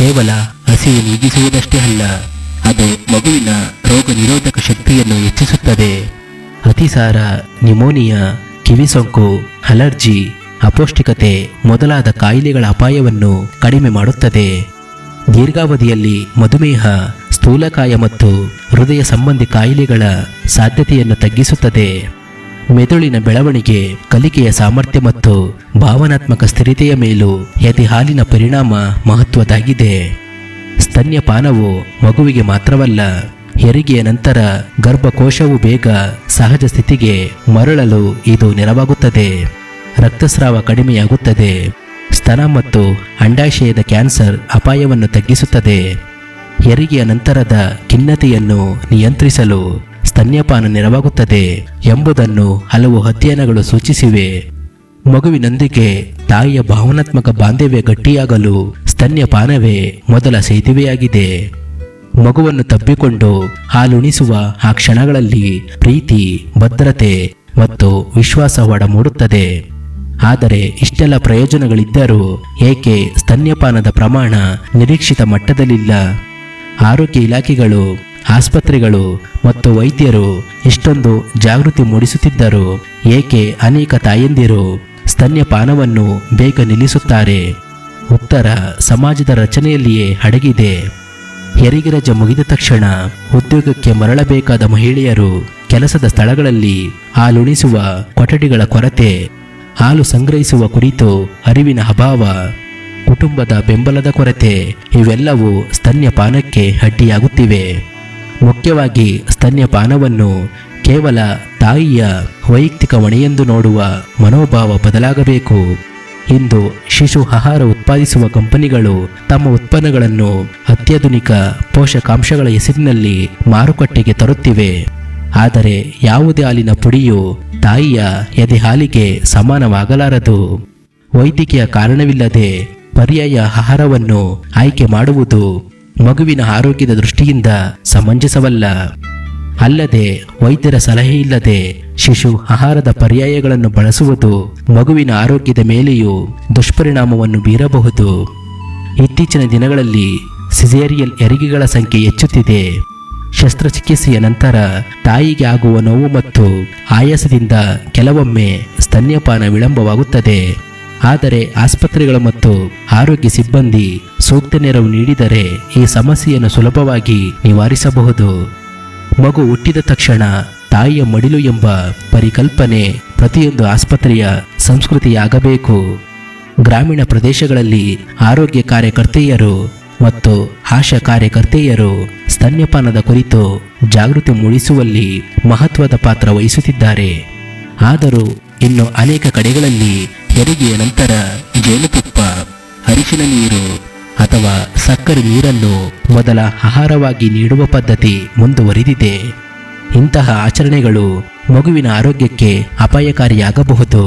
ಕೇವಲ ಹಸಿವು ನೀಗಿಸುವುದಷ್ಟೇ ಅಲ್ಲ ಅದು ಮಗುವಿನ ರೋಗ ನಿರೋಧಕ ಶಕ್ತಿಯನ್ನು ಹೆಚ್ಚಿಸುತ್ತದೆ ಅತಿಸಾರ ನಿಮೋನಿಯಾ ಕಿವಿಸೊಂಕು ಅಲರ್ಜಿ ಅಪೌಷ್ಟಿಕತೆ ಮೊದಲಾದ ಕಾಯಿಲೆಗಳ ಅಪಾಯವನ್ನು ಕಡಿಮೆ ಮಾಡುತ್ತದೆ ದೀರ್ಘಾವಧಿಯಲ್ಲಿ ಮಧುಮೇಹ ಸ್ಥೂಲಕಾಯ ಮತ್ತು ಹೃದಯ ಸಂಬಂಧಿ ಕಾಯಿಲೆಗಳ ಸಾಧ್ಯತೆಯನ್ನು ತಗ್ಗಿಸುತ್ತದೆ ಮೆದುಳಿನ ಬೆಳವಣಿಗೆ ಕಲಿಕೆಯ ಸಾಮರ್ಥ್ಯ ಮತ್ತು ಭಾವನಾತ್ಮಕ ಸ್ಥಿರತೆಯ ಮೇಲೂ ಎದೆ ಹಾಲಿನ ಪರಿಣಾಮ ಮಹತ್ವದಾಗಿದೆ ಸ್ತನ್ಯಪಾನವು ಮಗುವಿಗೆ ಮಾತ್ರವಲ್ಲ ಹೆರಿಗೆಯ ನಂತರ ಗರ್ಭಕೋಶವು ಬೇಗ ಸಹಜ ಸ್ಥಿತಿಗೆ ಮರಳಲು ಇದು ನೆರವಾಗುತ್ತದೆ ರಕ್ತಸ್ರಾವ ಕಡಿಮೆಯಾಗುತ್ತದೆ ಸ್ತನ ಮತ್ತು ಅಂಡಾಶಯದ ಕ್ಯಾನ್ಸರ್ ಅಪಾಯವನ್ನು ತಗ್ಗಿಸುತ್ತದೆ ಹೆರಿಗೆಯ ನಂತರದ ಖಿನ್ನತೆಯನ್ನು ನಿಯಂತ್ರಿಸಲು ಸ್ತನ್ಯಪಾನ ನೆರವಾಗುತ್ತದೆ ಎಂಬುದನ್ನು ಹಲವು ಅಧ್ಯಯನಗಳು ಸೂಚಿಸಿವೆ ಮಗುವಿನೊಂದಿಗೆ ತಾಯಿಯ ಭಾವನಾತ್ಮಕ ಬಾಂಧವ್ಯ ಗಟ್ಟಿಯಾಗಲು ಸ್ತನ್ಯಪಾನವೇ ಮೊದಲ ಸೇತುವೆಯಾಗಿದೆ ಮಗುವನ್ನು ತಬ್ಬಿಕೊಂಡು ಹಾಲುಣಿಸುವ ಆ ಕ್ಷಣಗಳಲ್ಲಿ ಪ್ರೀತಿ ಭದ್ರತೆ ಮತ್ತು ವಿಶ್ವಾಸ ಒಡಮೂಡುತ್ತದೆ ಆದರೆ ಇಷ್ಟೆಲ್ಲ ಪ್ರಯೋಜನಗಳಿದ್ದರೂ ಏಕೆ ಸ್ತನ್ಯಪಾನದ ಪ್ರಮಾಣ ನಿರೀಕ್ಷಿತ ಮಟ್ಟದಲ್ಲಿಲ್ಲ ಆರೋಗ್ಯ ಇಲಾಖೆಗಳು ಆಸ್ಪತ್ರೆಗಳು ಮತ್ತು ವೈದ್ಯರು ಇಷ್ಟೊಂದು ಜಾಗೃತಿ ಮೂಡಿಸುತ್ತಿದ್ದರು ಏಕೆ ಅನೇಕ ತಾಯಂದಿರು ಸ್ತನ್ಯಪಾನವನ್ನು ಬೇಗ ನಿಲ್ಲಿಸುತ್ತಾರೆ ಉತ್ತರ ಸಮಾಜದ ರಚನೆಯಲ್ಲಿಯೇ ಅಡಗಿದೆ ಹೆರಿಗೆ ರಜೆ ಮುಗಿದ ತಕ್ಷಣ ಉದ್ಯೋಗಕ್ಕೆ ಮರಳಬೇಕಾದ ಮಹಿಳೆಯರು ಕೆಲಸದ ಸ್ಥಳಗಳಲ್ಲಿ ಹಾಲುಣಿಸುವ ಕೊಠಡಿಗಳ ಕೊರತೆ ಹಾಲು ಸಂಗ್ರಹಿಸುವ ಕುರಿತು ಅರಿವಿನ ಅಭಾವ ಕುಟುಂಬದ ಬೆಂಬಲದ ಕೊರತೆ ಇವೆಲ್ಲವೂ ಸ್ತನ್ಯಪಾನಕ್ಕೆ ಅಡ್ಡಿಯಾಗುತ್ತಿವೆ ಮುಖ್ಯವಾಗಿ ಸ್ತನ್ಯಪಾನವನ್ನು ಕೇವಲ ತಾಯಿಯ ವೈಯಕ್ತಿಕ ಹೊಣೆಯೆಂದು ನೋಡುವ ಮನೋಭಾವ ಬದಲಾಗಬೇಕು ಇಂದು ಶಿಶು ಆಹಾರ ಉತ್ಪಾದಿಸುವ ಕಂಪನಿಗಳು ತಮ್ಮ ಉತ್ಪನ್ನಗಳನ್ನು ಅತ್ಯಾಧುನಿಕ ಪೋಷಕಾಂಶಗಳ ಹೆಸರಿನಲ್ಲಿ ಮಾರುಕಟ್ಟೆಗೆ ತರುತ್ತಿವೆ ಆದರೆ ಯಾವುದೇ ಹಾಲಿನ ಪುಡಿಯು ತಾಯಿಯ ಎದೆ ಹಾಲಿಗೆ ಸಮಾನವಾಗಲಾರದು ವೈದ್ಯಕೀಯ ಕಾರಣವಿಲ್ಲದೆ ಪರ್ಯಾಯ ಆಹಾರವನ್ನು ಆಯ್ಕೆ ಮಾಡುವುದು ಮಗುವಿನ ಆರೋಗ್ಯದ ದೃಷ್ಟಿಯಿಂದ ಸಮಂಜಸವಲ್ಲ ಅಲ್ಲದೆ ವೈದ್ಯರ ಸಲಹೆ ಇಲ್ಲದೆ ಶಿಶು ಆಹಾರದ ಪರ್ಯಾಯಗಳನ್ನು ಬಳಸುವುದು ಮಗುವಿನ ಆರೋಗ್ಯದ ಮೇಲೆಯೂ ದುಷ್ಪರಿಣಾಮವನ್ನು ಬೀರಬಹುದು ಇತ್ತೀಚಿನ ದಿನಗಳಲ್ಲಿ ಸಿಸೇರಿಯಲ್ ಹೆರಿಗೆಗಳ ಸಂಖ್ಯೆ ಹೆಚ್ಚುತ್ತಿದೆ ಶಸ್ತ್ರಚಿಕಿತ್ಸೆಯ ನಂತರ ತಾಯಿಗೆ ಆಗುವ ನೋವು ಮತ್ತು ಆಯಾಸದಿಂದ ಕೆಲವೊಮ್ಮೆ ಸ್ತನ್ಯಪಾನ ವಿಳಂಬವಾಗುತ್ತದೆ ಆದರೆ ಆಸ್ಪತ್ರೆಗಳು ಮತ್ತು ಆರೋಗ್ಯ ಸಿಬ್ಬಂದಿ ಸೂಕ್ತ ನೆರವು ನೀಡಿದರೆ ಈ ಸಮಸ್ಯೆಯನ್ನು ಸುಲಭವಾಗಿ ನಿವಾರಿಸಬಹುದು ಮಗು ಹುಟ್ಟಿದ ತಕ್ಷಣ ತಾಯಿಯ ಮಡಿಲು ಎಂಬ ಪರಿಕಲ್ಪನೆ ಪ್ರತಿಯೊಂದು ಆಸ್ಪತ್ರೆಯ ಸಂಸ್ಕೃತಿಯಾಗಬೇಕು ಗ್ರಾಮೀಣ ಪ್ರದೇಶಗಳಲ್ಲಿ ಆರೋಗ್ಯ ಕಾರ್ಯಕರ್ತೆಯರು ಮತ್ತು ಆಶಾ ಕಾರ್ಯಕರ್ತೆಯರು ಸ್ತನ್ಯಪಾನದ ಕುರಿತು ಜಾಗೃತಿ ಮೂಡಿಸುವಲ್ಲಿ ಮಹತ್ವದ ಪಾತ್ರ ವಹಿಸುತ್ತಿದ್ದಾರೆ ಆದರೂ ಇನ್ನು ಅನೇಕ ಕಡೆಗಳಲ್ಲಿ ಹೆರಿಗೆಯ ನಂತರ ಜೇನುತುಪ್ಪ ಅರಿಶಿನ ನೀರು ಅಥವಾ ಸಕ್ಕರೆ ನೀರನ್ನು ಮೊದಲ ಆಹಾರವಾಗಿ ನೀಡುವ ಪದ್ಧತಿ ಮುಂದುವರಿದಿದೆ ಇಂತಹ ಆಚರಣೆಗಳು ಮಗುವಿನ ಆರೋಗ್ಯಕ್ಕೆ ಅಪಾಯಕಾರಿಯಾಗಬಹುದು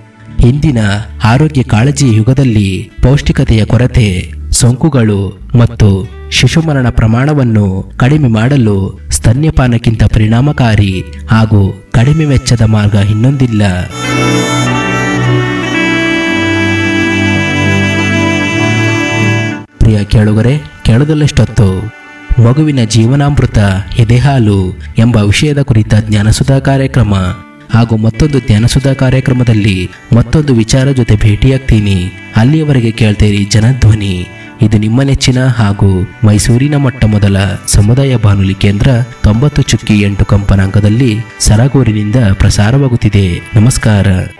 ಇಂದಿನ ಆರೋಗ್ಯ ಕಾಳಜಿ ಯುಗದಲ್ಲಿ ಪೌಷ್ಟಿಕತೆಯ ಕೊರತೆ ಸೋಂಕುಗಳು ಮತ್ತು ಶಿಶು ಮರಣ ಪ್ರಮಾಣವನ್ನು ಕಡಿಮೆ ಮಾಡಲು ಸ್ತನ್ಯಪಾನಕ್ಕಿಂತ ಪರಿಣಾಮಕಾರಿ ಹಾಗೂ ಕಡಿಮೆ ವೆಚ್ಚದ ಮಾರ್ಗ ಇನ್ನೊಂದಿಲ್ಲ ಪ್ರಿಯ ಕೇಳುಗರೆ ಕೇಳದಲ್ಲಷ್ಟೊತ್ತು ಮಗುವಿನ ಜೀವನಾಮೃತ ಎದೆಹಾಲು ಎಂಬ ವಿಷಯದ ಕುರಿತ ಜ್ಞಾನಸುಧಾ ಕಾರ್ಯಕ್ರಮ ಹಾಗೂ ಮತ್ತೊಂದು ಜ್ಞಾನಸುಧಾ ಕಾರ್ಯಕ್ರಮದಲ್ಲಿ ಮತ್ತೊಂದು ವಿಚಾರ ಜೊತೆ ಭೇಟಿಯಾಗ್ತೀನಿ ಅಲ್ಲಿಯವರೆಗೆ ಕೇಳ್ತೀರಿ ಜನಧ್ವನಿ ಇದು ನಿಮ್ಮ ನೆಚ್ಚಿನ ಹಾಗೂ ಮೈಸೂರಿನ ಮೊಟ್ಟ ಮೊದಲ ಸಮುದಾಯ ಬಾನುಲಿ ಕೇಂದ್ರ ತೊಂಬತ್ತು ಚುಕ್ಕಿ ಎಂಟು ಕಂಪನಾಂಕದಲ್ಲಿ ಸರಗೂರಿನಿಂದ ಪ್ರಸಾರವಾಗುತ್ತಿದೆ ನಮಸ್ಕಾರ